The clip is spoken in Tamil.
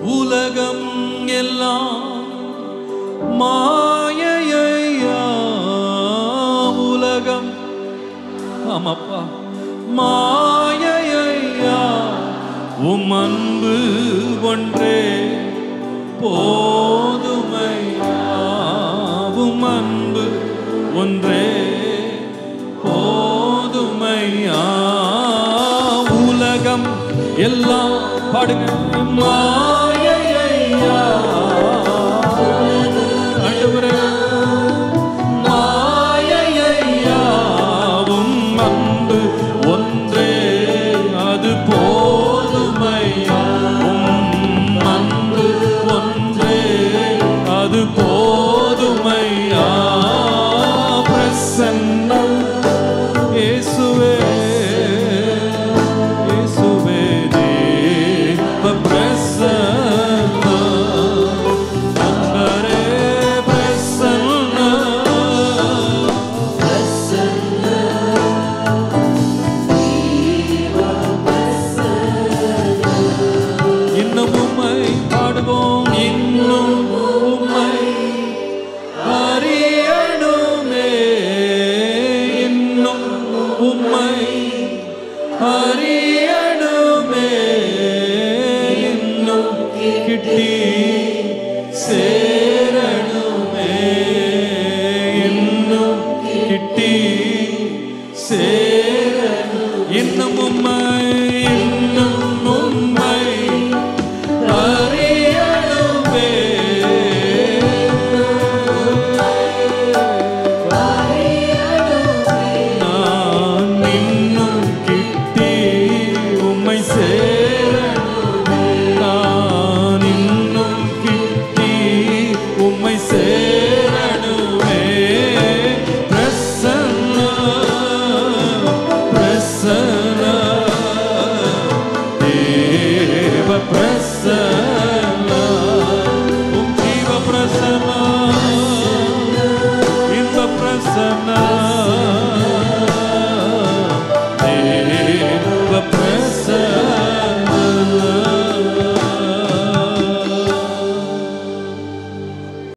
உலகம் எல்லாம் மாயையா உலகம் ஆமாப்பா மாயையா உம் அன்பு ஒன்றே போதுமையா உம் அன்பு ஒன்றே போதுமையா உலகம் எல்லாம் பாடுங்க மாயையா ஆண்டவரே மாயையாவும் அன்பு ஒன்றே அது போதுமையா உம் அன்பு ஒன்றே அது போதுமையா பிரசன்னம் இயேசுவே இயேசுவே தேவ பிரசன்னம் அன்பரே பிரசன்னம் இன்னும் உம்மை பாடுவோம் இன்னும் உம்மை அறியணுமே இன்னும் உம்மை அறியணுமே இன்னும் கிட்டி சேரணுமே இன்னும் கிட்டி சேரணும் இன்னும் உம்மை